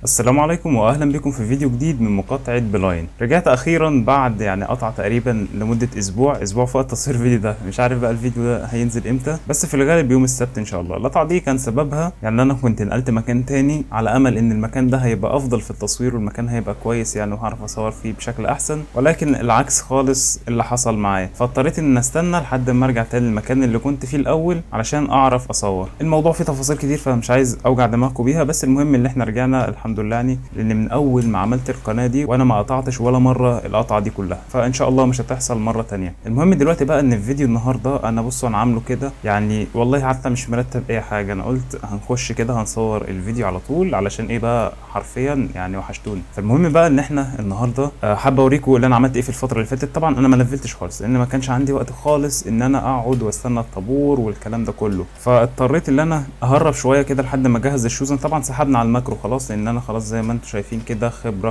السلام عليكم واهلا بكم في فيديو جديد من مقاطعة بلاين رجعت اخيرا بعد يعني قطع تقريبا لمدة اسبوع اسبوع فوق تصوير الفيديو ده مش عارف بقى الفيديو ده هينزل امتى بس في الغالب يوم السبت ان شاء الله القطعة دي كان سببها يعني انا كنت نقلت مكان تاني على امل ان المكان ده هيبقى افضل في التصوير والمكان هيبقى كويس يعني وهعرف اصور فيه بشكل احسن ولكن العكس خالص اللي حصل معايا فاضطريت ان استنى لحد ما ارجع تاني للمكان اللي كنت فيه الاول علشان اعرف اصور الموضوع فيه تفاصيل كتير فمش عايز اوجع دماغكم بيها بس المهم ان احنا رجعنا الحمد لله يعني لان من اول ما عملت القناه دي وانا ما قطعتش ولا مره القطعه دي كلها فان شاء الله مش هتحصل مره تانية المهم دلوقتي بقى ان الفيديو النهارده انا بصوا انا عامله كده يعني والله حتى مش مرتب اي حاجه انا قلت هنخش كده هنصور الفيديو على طول علشان ايه بقى حرفيا يعني وحشتوني فالمهم بقى ان احنا النهارده آه، حابه اوريكم اللي انا عملت ايه في الفتره اللي فاتت طبعا انا ما لفلتش خالص لان ما كانش عندي وقت خالص ان انا اقعد واستنى الطابور والكلام ده كله فاضطريت ان انا اهرب شويه كده لحد ما اجهز الشوزن طبعا سحبنا على الماكرو خلاص لان انا خلاص زي ما انتم شايفين كده خبره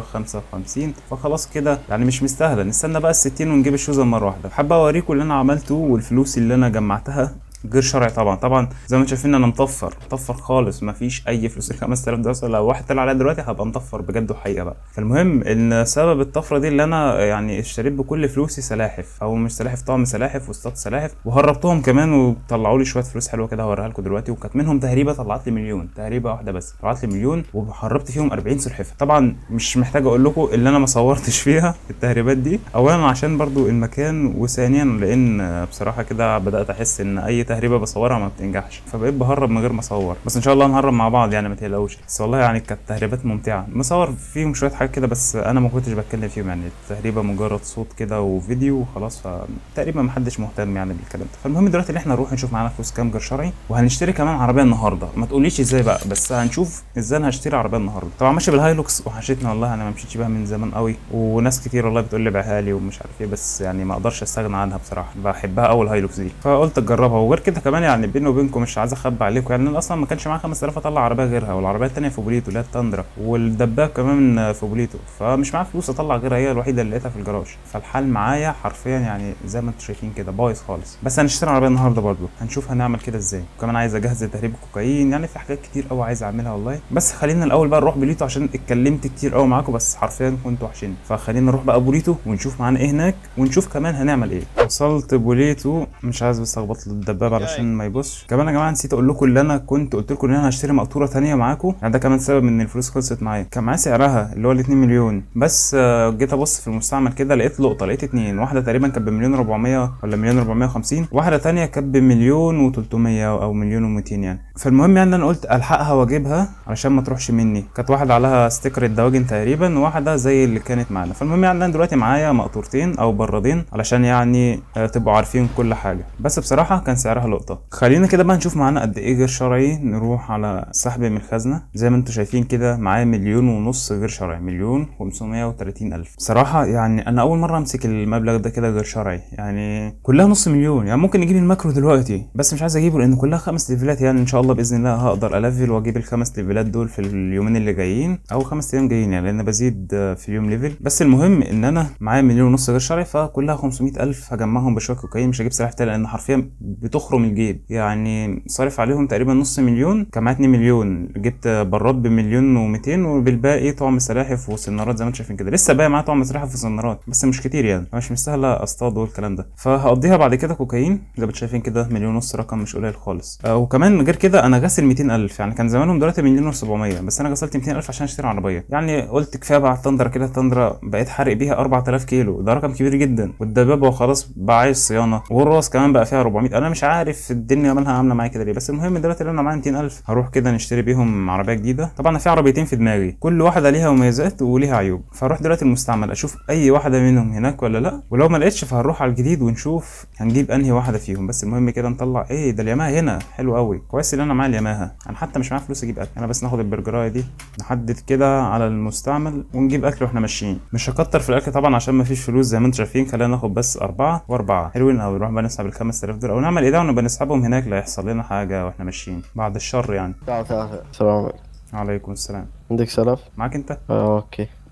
55 فخلاص كده يعني مش مستاهله نستنى بقى ال 60 ونجيب الشوزن مره واحده حابه اوريكم اللي انا عملته والفلوس اللي انا جمعتها غير شرعي طبعا طبعا زي ما انتم شايفين انا مطفر مطفر خالص ما فيش اي فلوس ال 5000 دراسه لو واحد طلع عليا دلوقتي هبقى مطفر بجد وحقيقه بقى فالمهم ان سبب الطفره دي اللي انا يعني اشتريت بكل فلوسي سلاحف او مش سلاحف طعم سلاحف واصطاد سلاحف وهربتهم كمان وطلعوا لي شويه فلوس حلوه كده هوريها لكم دلوقتي وكانت منهم تهريبه طلعت لي مليون تهريبه واحده بس طلعت لي مليون وهربت فيهم 40 سلحفاه طبعا مش محتاج اقول لكم اللي انا ما صورتش فيها التهريبات دي اولا عشان برضو المكان وثانيا لان بصراحه كده بدات احس ان اي تهريبه بصورها ما بتنجحش فبقيت بهرب من غير ما اصور بس ان شاء الله نهرب مع بعض يعني ما تقلقوش بس والله يعني كانت تهريبات ممتعه مصور فيهم شويه حاجات كده بس انا ما كنتش بتكلم فيهم يعني التهريبه مجرد صوت كده وفيديو وخلاص فتقريبا ما حدش مهتم يعني بالكلام ده فالمهم دلوقتي ان احنا نروح نشوف معانا فلوس كام جر شرعي وهنشتري كمان عربيه النهارده ما تقوليش ازاي بقى بس هنشوف ازاي انا هشتري عربيه النهارده طبعا ماشي بالهايلوكس وحشتني والله انا ما مشيتش بيها من زمان قوي وناس كتير والله بتقول لي بيعها لي ومش عارف ايه بس يعني ما اقدرش استغنى عنها بصراحه بحبها اول هايلوكس دي فقلت اجربها وغير كده كمان يعني بيني وبينكم مش عايز اخبي عليكم يعني انا اصلا ما كانش معايا 5000 اطلع عربيه غيرها والعربيه الثانيه في بوليتو اللي هي التندرا والدباب كمان في بوليتو فمش معايا فلوس اطلع غيرها هي الوحيده اللي لقيتها في الجراج فالحال معايا حرفيا يعني زي ما انتم شايفين كده بايظ خالص بس هنشتري عربيه النهارده برضو هنشوف هنعمل كده ازاي وكمان عايز اجهز تهريب الكوكايين يعني في حاجات كتير قوي عايز اعملها والله بس خلينا الاول بقى نروح بوليتو عشان اتكلمت كتير قوي معاكم بس حرفيا كنتوا وحشين فخلينا نروح بقى بوليتو ونشوف معانا ايه هناك ونشوف كمان هنعمل ايه وصلت بوليتو مش عايز بس اخبط الدباب علشان ما يبصش كمان يا جماعه نسيت اقول لكم اللي انا كنت قلت لكم ان انا هشتري مقطوره ثانيه معاكم يعني ده كمان سبب ان الفلوس خلصت معايا كان معايا سعرها اللي هو ال 2 مليون بس آه، جيت ابص في المستعمل كده لقيت لقطه لقيت اتنين واحده تقريبا كانت بمليون 400 ولا مليون 450 واحده ثانيه كانت بمليون و300 او مليون و200 يعني فالمهم يعني انا قلت الحقها واجيبها علشان ما تروحش مني كانت واحده عليها ستيكر الدواجن تقريبا وواحده زي اللي كانت معانا فالمهم يعني انا دلوقتي معايا مقطورتين او برادين علشان يعني آه، تبقوا عارفين كل حاجه بس بصراحه كان سعرها لقطه خلينا كده بقى نشوف معانا قد ايه غير شرعي نروح على سحب من الخزنه زي ما انتم شايفين كده معايا مليون ونص غير شرعي مليون و530 الف بصراحه يعني انا اول مره امسك المبلغ ده كده غير شرعي يعني كلها نص مليون يعني ممكن نجيب الماكرو دلوقتي بس مش عايز اجيبه لان كلها خمس ليفلات يعني ان شاء الله باذن الله هقدر الفل واجيب الخمس ليفلات دول في اليومين اللي جايين او خمس ايام جايين يعني لان بزيد في اليوم ليفل بس المهم ان انا معايا مليون ونص غير شرعي فكلها 500 الف هجمعهم بشويه كوكايين مش هجيب سلاح تاني لان حرفيا بتخرم الجيب يعني صارف عليهم تقريبا نص مليون كان معايا 2 مليون جبت براد بمليون و200 وبالباقي طعم سلاحف وسنارات زي ما انتم شايفين كده لسه باقي معايا طعم سلاحف وسنارات بس مش كتير يعني مش مستاهله اصطاد والكلام ده فهقضيها بعد كده كوكايين زي ما انتم شايفين كده مليون ونص رقم مش قليل خالص آه وكمان غير كده انا غاسل 200 الف يعني كان زمانهم دلوقتي مليون و700 بس انا غسلت 200 الف عشان اشتري عربيه يعني قلت كفايه بقى التندرا كده التندرا بقيت حارق بيها 4000 كيلو ده رقم كبير جدا والدبابه خلاص بقى عايز صيانه والراس كمان بقى فيها 400 انا مش عارف الدنيا مالها عامله معايا كده ليه بس المهم دلوقتي اللي انا معايا 200000 هروح كده نشتري بيهم عربيه جديده طبعا في عربيتين في دماغي كل واحده ليها مميزات وليها عيوب فهروح دلوقتي المستعمل اشوف اي واحده منهم هناك ولا لا ولو ما لقيتش فهنروح على الجديد ونشوف هنجيب انهي واحده فيهم بس المهم كده نطلع ايه ده الياماها هنا حلو قوي كويس ان انا معايا الياماها انا حتى مش معايا فلوس اجيب اكل انا بس ناخد البرجرايه دي نحدد كده على المستعمل ونجيب اكل واحنا ماشيين مش هكتر في الاكل طبعا عشان ما فيش فلوس زي ما انتم شايفين خلينا ناخد بس اربعه واربعه حلوين قوي نروح بقى نسحب ال 5000 دول او نعمل ايه ده ونبقى نسحبهم هناك لا يحصل لنا حاجه واحنا ماشيين بعد الشر يعني تعال تعال السلام عليكم عليكم السلام عندك سلف؟ معاك انت آه اوكي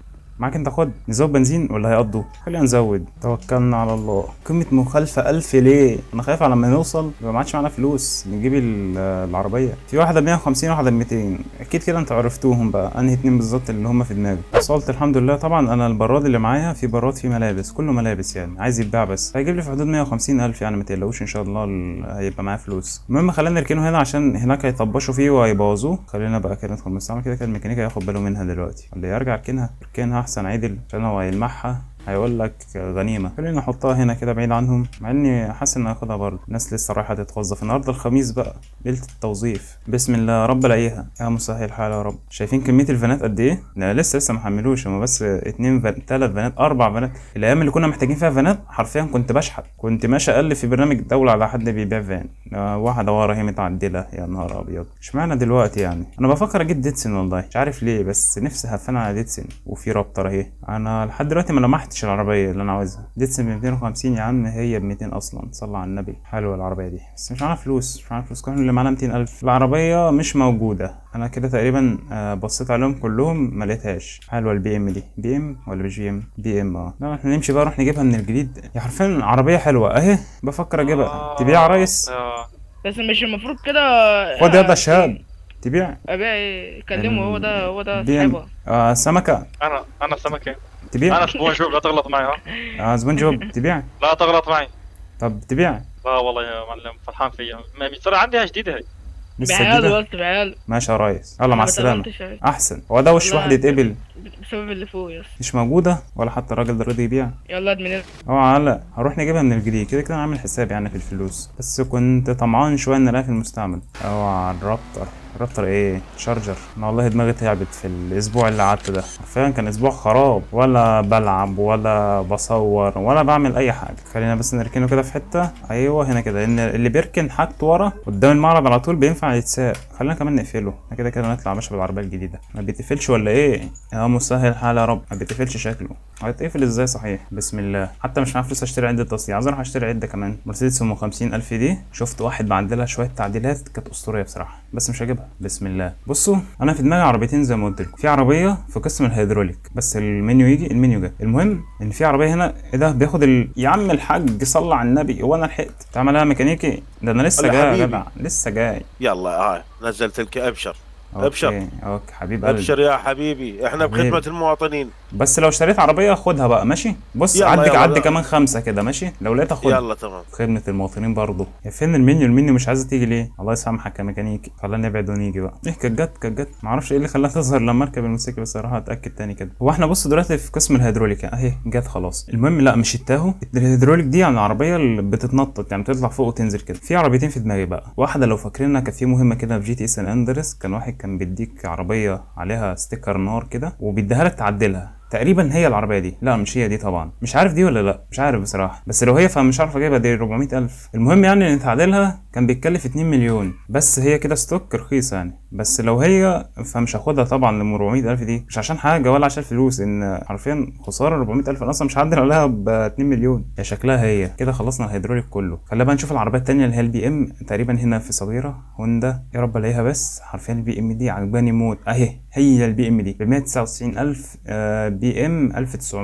معاك انت خد نزود بنزين ولا هيقضوا خلينا نزود توكلنا على الله قيمه مخالفه 1000 ليه انا خايف على لما نوصل يبقى ما عادش معانا فلوس نجيب ال- العربيه في واحده ب 150 واحده ب 200 اكيد كده انتوا عرفتوهم بقى انهي اتنين بالظبط اللي هم في دماغي وصلت الحمد لله طبعا انا البراد اللي معايا في براد فيه ملابس كله ملابس يعني عايز يتباع بس هيجيب لي في حدود 150 الف يعني ما تقلقوش ان شاء الله ال- هيبقى معايا فلوس المهم خلينا نركنه هنا عشان هناك هيطبشوا فيه وهيبوظوه خلينا بقى كده ندخل المستعمل كده كده الميكانيكا هياخد باله منها دلوقتي ولا يرجع اركنها اركنها احسن عدل عشان هو هيلمعها هيقول لك غنيمه خلينا نحطها هنا كده بعيد عنهم مع اني حاسس ان هاخدها برضه الناس لسه رايحه تتوظف النهارده الخميس بقى ليله التوظيف بسم الله يا رب الاقيها يا مسهل الحال يا رب شايفين كميه الفانات قد ايه لا لسه لسه ما حملوش هم بس اتنين فان تلات فانات اربع فانات الايام اللي كنا محتاجين فيها فانات حرفيا كنت بشحت كنت ماشي اقل في برنامج الدوله على حد بيبيع فان آه، واحده ورا هي متعدله يا نهار ابيض اشمعنى دلوقتي يعني انا بفكر اجيب ديتسن والله مش عارف ليه بس نفسي هفان على ديتسن وفي رابتر اهي انا لحد دلوقتي ما لمحتش العربيه اللي انا عاوزها ديتسن ب 250 يا عم هي ب 200 اصلا صلى على النبي حلوه العربيه دي بس مش معانا فلوس مش معانا فلوس كل اللي معانا 200000 العربيه مش موجوده انا كده تقريبا آه، بصيت عليهم كلهم ما لقيتهاش حلوه البي ام دي بي ام ولا مش بي ام بي ام اه لا احنا نمشي بقى نروح نجيبها من الجديد يا حرفيا عربيه حلوه اهي بفكر اجيبها تبيع يا ريس آه. بس مش المفروض كده خد يا شاب تبيع ابيع ايه كلمه هو ده هو ده بي ام صاحبها آه سمكه انا انا سمكه تبيع انا سبون شوف لا تغلط معي ها آه سبونج بوب تبيع لا تغلط معي طب تبيع لا والله يا معلم فرحان فيها ما ترى عندي جديده هي لسه بعياله جديدة قلت بعياله ماشي يا ريس يلا مع ما السلامة اتقبلتش عليه. أحسن هو ده وش لا. واحد يتقبل بسبب اللي فوق يا اسطى مش موجودة ولا حتى الراجل ده راضي يبيع يلا ادمن اه لا هروح نجيبها من الجديد كده كده عامل حساب يعني في الفلوس بس كنت طمعان شوية ان الاقيها في المستعمل اوعى الرابتر الرابتر ايه شارجر انا والله دماغي تعبت في الاسبوع اللي قعدت ده حرفيا كان اسبوع خراب ولا بلعب ولا بصور ولا بعمل اي حاجه خلينا بس نركنه كده في حته ايوه هنا كده لان اللي بيركن حاجته ورا قدام المعرض على طول بينفع يتساق خلينا كمان نقفله احنا كده كده نطلع باشا بالعربيه الجديده ما بيتقفلش ولا ايه يا مسهل الحال يا رب ما بيتقفلش شكله هيتقفل ازاي صحيح بسم الله حتى مش معايا فلوس اشتري عده تصنيع عايز اروح اشتري عده كمان مرسيدس ام 50000 دي شفت واحد بعدلها شويه تعديلات كانت اسطوريه بصراحه بس مش هجيبها بسم الله بصوا انا في دماغي عربيتين زي ما قلت لكم في عربيه في قسم الهيدروليك بس المنيو يجي المنيو جه المهم ان في عربيه هنا ايه ده بياخد ال... يا عم الحاج صلى على النبي هو انا لحقت تعمل ايه ميكانيكي ده انا لسه هلا جاي يا حبيبي. جدع لسه جاي يلا هاي نزلت لك ابشر ابشر. اوكي اوكي حبيب قلبي ابشر يا حبيبي احنا حبيبي. بخدمة المواطنين بس لو اشتريت عربيه خدها بقى ماشي بص يلا، عدي يلا، عدي يلا. كمان خمسه كده ماشي لو لقيتها خد يلا تمام خدمة المواطنين برضه يا فين المنيو المنيو مش عايزة تيجي ليه الله يسامحك يا ميكانيكي خلينا نبعد ونيجي بقى ايه كانت جت كانت جت معرفش ايه اللي خلاها تظهر لما اركب الموتوسيكل بس اروح اتاكد تاني كده هو احنا بص دلوقتي في قسم الهيدروليك اهي جت خلاص المهم لا مش التاهو الهيدروليك دي يعني العربيه اللي بتتنطط يعني بتطلع فوق وتنزل كده في عربيتين في دماغي بقى واحده لو فاكرينها كانت في مهمه كده في جي تي اس سان اندرس كان واحد كان بيديك عربيه عليها ستيكر نار كده وبيديها لك تعدلها تقريبا هي العربيه دي لا مش هي دي طبعا مش عارف دي ولا لا مش عارف بصراحه بس لو هي فمش عارف اجيبها دي 400 الف المهم يعني ان تعديلها كان بيتكلف 2 مليون بس هي كده ستوك رخيصه يعني بس لو هي فمش هاخدها طبعا ل 400 الف دي مش عشان حاجه ولا عشان فلوس ان حرفيا خساره 400 الف انا اصلا مش هعدل عليها ب 2 مليون هي شكلها هي كده خلصنا الهيدروليك كله خلينا بقى نشوف العربيه التانيه اللي هي البي ام تقريبا هنا في صغيره هوندا يا رب الاقيها بس حرفيا البي ام دي عجباني موت اهي هي البي ام دي ب 199 الف بي ام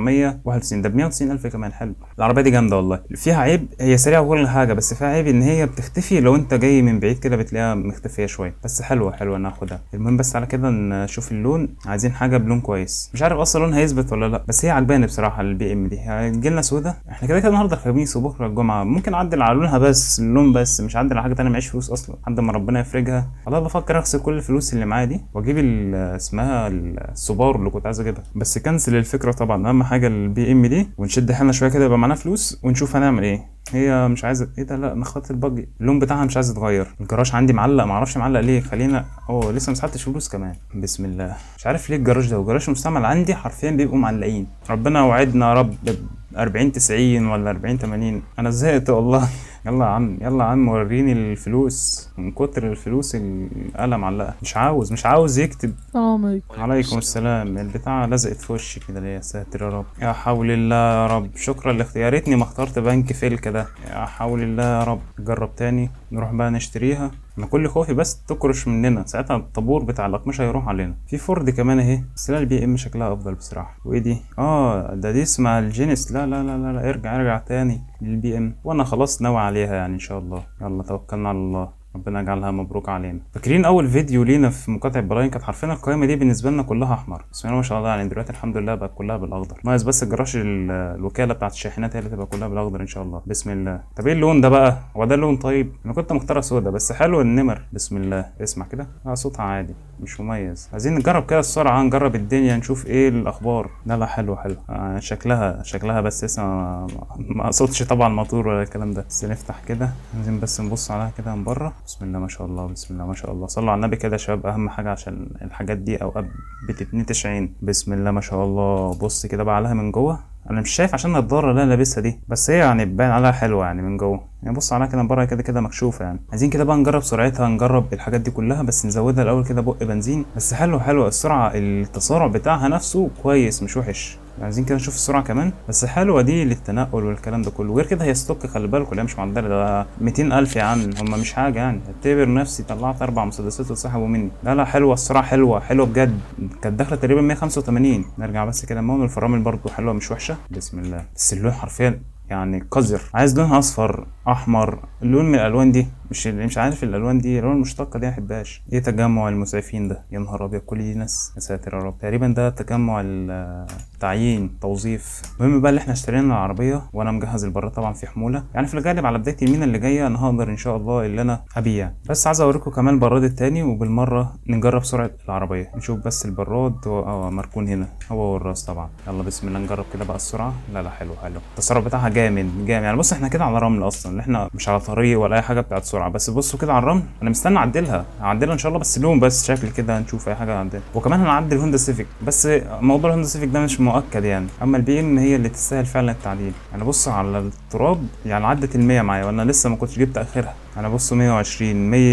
1991 ده ب 190 الف كمان حلو العربيه دي جامده والله فيها عيب هي سريعه وكل حاجه بس فيها عيب ان هي بتختفي لو انت جاي من بعيد كده بتلاقيها مختفيه شويه بس حلوه حلوه ناخدها المهم بس على كده نشوف اللون عايزين حاجه بلون كويس مش عارف اصلا لونها هيثبت ولا لا بس هي عجباني بصراحه البي ام دي هتجي لنا سودا احنا كده كده النهارده الخميس وبكره الجمعه ممكن اعدل على لونها بس اللون بس مش اعدل على حاجه تانية معيش فلوس اصلا لحد ما ربنا يفرجها والله بفكر اغسل كل الفلوس اللي معايا دي واجيب ال- اسمها السوبار اللي كنت عايز اجيبها بس كنسل الفكره طبعا اهم حاجه البي ام دي ونشد حيلنا شويه كده يبقى معانا فلوس ونشوف هنعمل ايه هي مش عايزه ايه ده لا نخط الباجي اللون بتاعها مش عايز يتغير الجراج عندي معلق معرفش معلق ليه خلينا اوه لسه مسحتش فلوس كمان بسم الله مش عارف ليه الجراج ده والجراج المستعمل عندي حرفيا بيبقوا معلقين ربنا وعدنا يا رب ب 40 90 ولا 40 80 انا زهقت والله يلا يا عم يلا يا عم وريني الفلوس من كتر الفلوس القلم معلقه مش عاوز مش عاوز يكتب السلام عليكم عليكم السلام البتاع لزقت في وشي كده ليه يا ساتر يا رب يا حول الله يا رب شكرا لاختيارتني ما اخترت بنك فيل كده يا حول الله يا رب جرب تاني نروح بقى نشتريها انا كل خوفي بس تكرش مننا ساعتها الطابور بتاع الاقمشه هيروح علينا في فورد كمان اهي بس لا البي ام شكلها افضل بصراحه وايه دي اه ده دي اسمها الجينيس لا لا لا لا, لا ارجع ارجع تاني للبي ام وانا خلاص ناوي عليها يعني ان شاء الله يلا توكلنا على الله ربنا يجعلها مبروك علينا فاكرين اول فيديو لينا في مقاطعه براين كانت حرفيا القائمه دي بالنسبه لنا كلها احمر بسم الله ما شاء الله يعني دلوقتي الحمد لله بقت كلها بالاخضر ناقص بس الجراج ال- الوكاله بتاعت الشاحنات هي اللي تبقى كلها بالاخضر ان شاء الله بسم الله طب ايه اللون ده بقى هو ده لون طيب انا كنت مختار سودا بس حلو النمر بسم الله اسمع كده اه صوتها عادي مش مميز عايزين نجرب كده السرعه نجرب الدنيا نشوف ايه الاخبار لا لا حلو حلو آه شكلها شكلها بس لسه ما- ما اقصدش طبعا موتور ولا الكلام ده بس نفتح كده عايزين بس نبص عليها كده من بره بسم الله ما شاء الله بسم الله ما شاء الله صلوا على النبي كده يا شباب اهم حاجه عشان الحاجات دي اوقات بتتنتشعين بسم الله ما شاء الله بص كده بقى عليها من جوه انا مش شايف عشان النضاره اللي انا لابسها دي بس هي يعني باين عليها حلوه يعني من جوه يعني بص عليها كده من بره كده كده مكشوفه يعني عايزين كده بقى نجرب سرعتها نجرب الحاجات دي كلها بس نزودها الاول كده بق بنزين بس حلو حلو السرعه التسارع بتاعها نفسه كويس مش وحش عايزين كده نشوف السرعه كمان بس حلوه دي للتنقل والكلام ده كله وغير كده هي ستوك خلي بالكم لا مش معدله ده 200 الف يا عم هم مش حاجه يعني اعتبر نفسي طلعت اربع مسدسات واتسحبوا مني لا لا حلوه السرعه حلوه حلوه بجد كانت داخله تقريبا 185 نرجع بس كده المهم الفرامل برضو حلوه مش وحشه بسم الله بس اللون حرفيا يعني قذر عايز لونها اصفر احمر اللون من الالوان دي مش مش عارف الالوان دي الالوان المشتقه دي ما احبهاش ايه تجمع المسعفين ده يا نهار ابيض كل دي ناس يا ساتر يا رب تقريبا ده تجمع التعيين توظيف المهم بقى اللي احنا اشترينا العربيه وانا مجهز البراد طبعا في حموله يعني في الغالب على بدايه المينا اللي جايه انا هقدر ان شاء الله اللي انا ابيع بس عايز اوريكم كمان البراد التاني وبالمره نجرب سرعه العربيه نشوف بس البراد هو اه مركون هنا هو والراس طبعا يلا بسم الله نجرب كده بقى السرعه لا لا حلو حلو التسارع بتاعها جامد جامد يعني بص احنا كده على رمل اصلا اللي احنا مش على طريق ولا اي حاجه بتاعت سرعه بس بصوا كده على الرمل انا مستني اعدلها هعدلها ان شاء الله بس لون بس شكل كده هنشوف اي حاجه هنعدلها وكمان هنعدل هوندا سيفيك بس موضوع الهوندا سيفيك ده مش مؤكد يعني اما البي ام هي اللي تستاهل فعلا التعديل انا بص على التراب يعني عدت ال 100 معايا وانا لسه ما كنتش جبت اخرها انا بص 120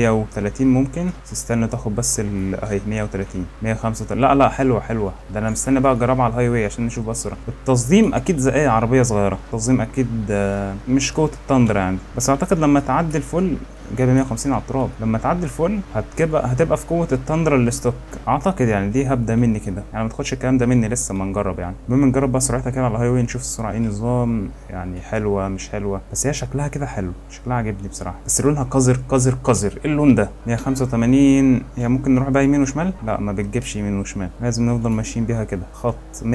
130 ممكن تستنى تاخد بس ال- اهي 130 135 لا لا حلوه حلوه ده انا مستني بقى اجربها على الهاي واي عشان نشوف بس السرعه التصديم اكيد زي اي عربيه صغيره التصديم اكيد آه، مش قوه التندر يعني بس اعتقد لما تعدي الفل جايبه 150 على التراب لما تعدي الفل هتبقى هتبقى في قوه التندر الستوك اعتقد يعني دي هبدا مني كده يعني ما تاخدش الكلام ده مني لسه ما نجرب يعني المهم نجرب بقى سرعتها كده على الهاي واي نشوف السرعه ايه نظام يعني حلوه مش حلوه بس هي شكلها كده حلو شكلها عاجبني بصراحه بس لونها قذر قذر قذر ايه اللون ده 185 هي ممكن نروح بقى يمين وشمال لا ما بتجيبش يمين وشمال لازم نفضل ماشيين بيها كده خط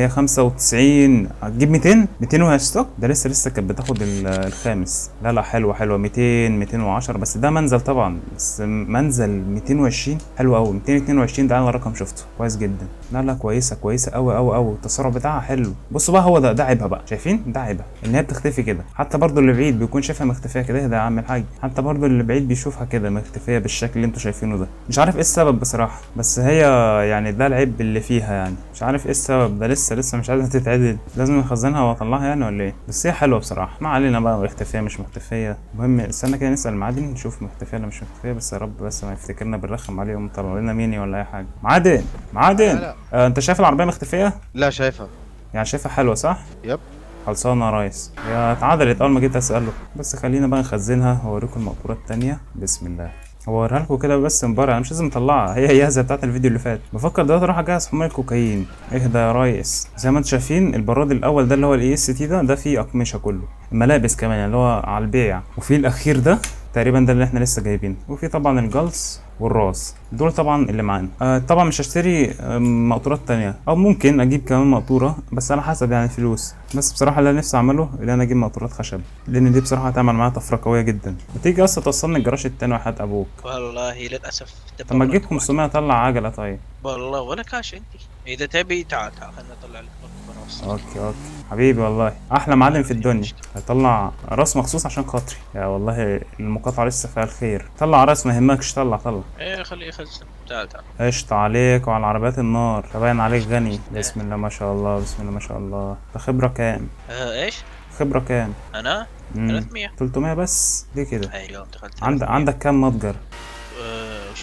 195 هتجيب 200 200 وهي ستوك ده لسه لسه كانت بتاخد ال- الخامس لا لا حلوه حلوه 200 210 بس ده منزل طبعا بس منزل 220 حلو قوي 222 ده اعلى رقم شفته كويس جدا لا لا كويسه كويسه قوي قوي قوي التسارع بتاعها حلو بصوا بقى هو ده ده عيبها بقى شايفين ده عيبها ان هي بتختفي كده حتى برضو اللي بعيد بيكون شايفها مختفيه كده ده يا عم الحاج حتى برضو اللي بعيد بيشوفها كده مختفيه بالشكل اللي انتوا شايفينه ده مش عارف ايه السبب بصراحه بس هي يعني ده العيب اللي فيها يعني مش عارف ايه السبب ده لسه لسه مش عايزه تتعدل لازم نخزنها واطلعها يعني ولا ايه بس هي حلوه بصراحه ما علينا بقى مختفيه مش مختفيه المهم استنى كده نسال المعادن نشوف مختفيه ولا مش مختفيه بس يا رب بس ما يفتكرنا بالرخم عليهم طلعوا لنا ميني ولا اي حاجه معادن معادن لا. آه انت شايف العربيه مختفيه لا شايفها يعني شايفها حلوه صح يب خلصانه يا ريس هي اتعدلت اول ما جيت اساله بس خلينا بقى نخزنها واوريكم المقطورات التانية بسم الله هوريها لكم كده بس من بره انا مش لازم اطلعها هي هي زي بتاعت الفيديو اللي فات بفكر دلوقتي اروح اجهز حمال كوكايين اهدى يا ريس زي ما انتم شايفين البراد الاول ده اللي هو الاي اس تي ده ده فيه اقمشه كله الملابس كمان يعني اللي هو على البيع وفي الاخير ده تقريبا ده اللي احنا لسه جايبينه وفي طبعا الجلس والراس دول طبعا اللي معانا آه طبعا مش هشتري آه، مقطورات تانية او ممكن اجيب كمان مقطوره بس على حسب يعني الفلوس بس بصراحه اللي انا نفسي اعمله اللي انا اجيب مقطورات خشب لان دي بصراحه هتعمل معايا طفره قويه جدا بتيجي اصلا توصلني الجراج التاني وحياة ابوك والله للاسف طب ما تجيب 500 طلع عجله طيب والله ولا كاش عندي اذا تبي تعال تعال خليني اطلع لك رقم ونص. اوكي اوكي حبيبي والله احلى معلم في الدنيا هطلع راس مخصوص عشان خاطري يا والله المقاطعه لسه فيها الخير طلع راس ما يهمكش طلع طلع ايه خليه يخزن تعال تعال قشطة عليك وعلى عربيات النار باين عليك غني بسم الله ما شاء الله بسم الله ما شاء الله ده خبرة كام آه ايش؟ خبرة كام انا مم. 300 300 بس ليه كده اي اليوم دخلت عندك 300. عندك كام متجر آه شلون؟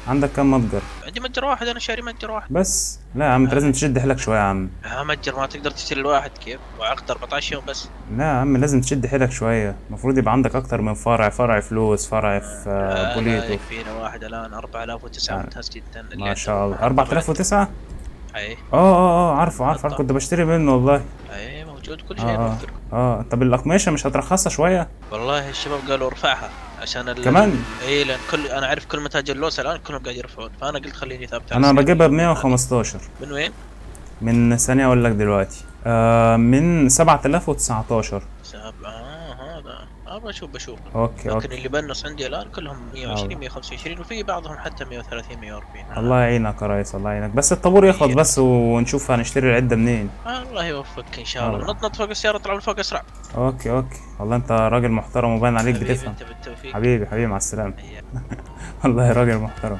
عندك كام متجر عندي متجر واحد انا شاري متجر واحد بس لا يا عم انت لازم تشد حيلك شويه يا عم ها متجر ما تقدر تشتري الواحد كيف وعقد 14 يوم بس لا يا عم لازم تشد حيلك شويه المفروض يبقى عندك اكتر من فرع فرع فلوس فرع في آه، لا، لا بوليتو يكفينا واحد الان 4009 آه. ممتاز جدا اللي ما عنده شاء الله محل 4009 اي اه اه اه عارفه عارفه عارفه كنت بشتري منه والله اي موجود كل شيء اه اه موجود. اه طب الاقمشه مش هترخصها شويه والله الشباب قالوا ارفعها عشان ال... كمان؟ اي لان كل انا اعرف كل متاجر اللوسه الان كلهم قاعد يرفعون فانا قلت خليني ثابت على انا السعر. بجيبها ب 115 من وين؟ من ثانيه اقول لك دلوقتي آه من 7019 ساب اه هذا اه بشوف بشوف اوكي لكن اوكي اللي بنص عندي الان كلهم 120 الله. 125 وفي بعضهم حتى 130 140 الله يعينك يا ريس الله يعينك بس الطابور يخلص إيه. بس ونشوف هنشتري العده منين آه الله يوفقك ان شاء الله الله. نط نط فوق السياره اطلع من فوق اسرع اوكي اوكي والله انت راجل محترم وباين عليك حبيبي بتفهم انت بالتوفيق حبيبي حبيبي مع السلامه هيا. والله راجل محترم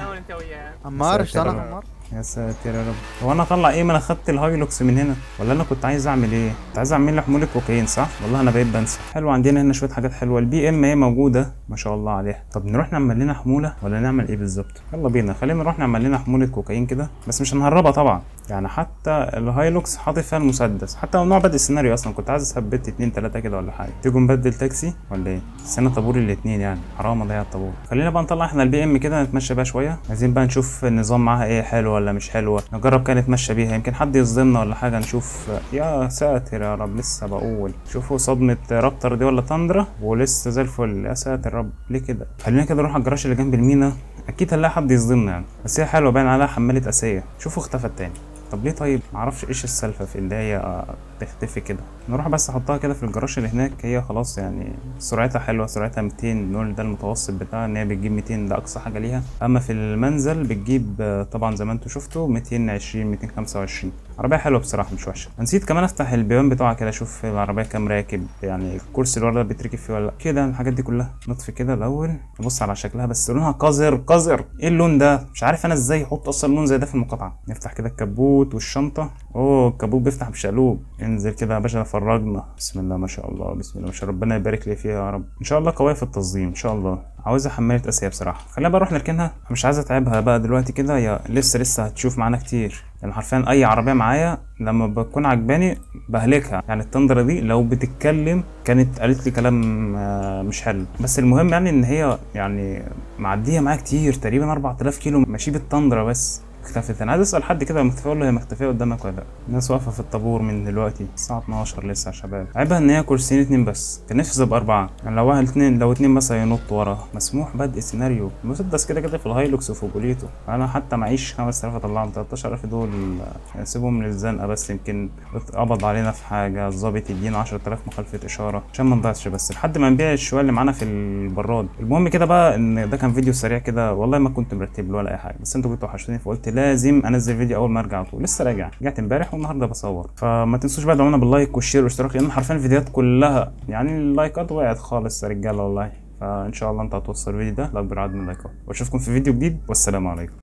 عمار ايش ساتر يا انا رب. عمار يا ساتر يا رب هو انا اطلع ايه ما انا خدت الهايلوكس من هنا ولا انا كنت عايز اعمل ايه كنت عايز اعمل لي حموله كوكايين صح والله انا بقيت بنسى حلو عندنا هنا شويه حاجات حلوه البي ام هي موجوده ما شاء الله عليها طب نروح نعمل لنا حموله ولا نعمل ايه بالظبط يلا بينا خلينا نروح نعمل لنا حموله كوكايين كده بس مش هنهربها طبعا يعني حتى الهايلوكس حاطط فيها المسدس حتى لو نوع بدء السيناريو اصلا كنت عايز اثبت اتنين تلاته كده ولا حاجه تيجوا نبدل تاكسي ولا ايه بس انا طابور الاتنين يعني حرام اضيع الطابور خلينا بقى نطلع احنا البي ام كده نتمشى بيها شويه عايزين بقى نشوف النظام معاها ايه حلو ولا مش حلوه نجرب كده نتمشى بيها يمكن حد يصدمنا ولا حاجه نشوف يا ساتر يا رب لسه بقول شوفوا صدمه رابتر دي ولا تندرا ولسه زي الفل يا ساتر يا رب ليه كده خلينا كده نروح على الجراج اللي جنب المينا اكيد هنلاقي حد يصدمنا يعني بس هي حلوه باين عليها حماله اسيه شوفوا اختفت تاني طب ليه طيب معرفش ايش السالفه في اللي هي آه، تختفي كده نروح بس احطها كده في الجراج اللي هناك هي خلاص يعني سرعتها حلوه سرعتها 200 نقول ده المتوسط بتاعها ان هي بتجيب 200 ده اقصى حاجه ليها اما في المنزل بتجيب آه، طبعا زي ما انتم شفتوا 220 225 عربيه حلوه بصراحه مش وحشه نسيت كمان افتح البيبان بتاعها كده اشوف العربيه كام راكب يعني الكرسي اللي ورا ده بيتركب فيه ولا لا كده الحاجات دي كلها نطفي كده الاول نبص على شكلها بس لونها قذر قذر ايه اللون ده مش عارف انا ازاي احط اصلا لون زي ده في المقاطعه نفتح كده الكبوت والشنطه اوه الكبوت بيفتح بشقلوب انزل كده يا باشا فرجنا بسم الله ما شاء الله بسم الله ما شاء الله ربنا يبارك لي فيها يا رب ان شاء الله قويه في التصديم ان شاء الله عاوزها حماله اسيه بصراحه خلينا بقى نروح نركنها مش عايز اتعبها بقى دلوقتي كده يا لسه لسه هتشوف معانا كتير يعني حرفيا اي عربيه معايا لما بتكون عجباني بهلكها يعني التندرة دي لو بتتكلم كانت قالت لي كلام آه، مش حلو بس المهم يعني ان هي يعني معديه معايا كتير تقريبا 4000 كيلو ماشي بالتندرة بس اختفت انا عايز اسال حد كده مختفيه اقول له هي مختفيه قدامك ولا لا الناس واقفه في الطابور من دلوقتي الساعه 12 لسه يا شباب عيبها ان هي كرسيين اتنين بس كان نفسي ابقى اربعه يعني لو واحد اتنين لو اتنين مثلا ينط ورا مسموح بدء سيناريو المسدس كده كده في الهايلوكس وفي بوليتو انا حتى معيش 5000 اطلعهم 13000 دول يعني سيبهم للزنقه بس يمكن قبض علينا في حاجه الظابط يدينا 10000 مخالفه اشاره عشان ما نضيعش بس لحد ما نبيع الشويه اللي معانا في البراد المهم كده بقى ان ده كان فيديو سريع كده والله ما كنت مرتب له ولا اي حاجه بس انتوا كنتوا وحشتوني فقلت لازم انزل فيديو اول ما ارجع على طول لسه راجع رجعت امبارح والنهارده بصور فما تنسوش بقى تدعمونا باللايك والشير والاشتراك لان حرفيا الفيديوهات كلها يعني اللايكات وقعت خالص يا رجاله والله فان شاء الله انت هتوصل الفيديو ده لاكبر عدد من اللايكات واشوفكم في فيديو جديد والسلام عليكم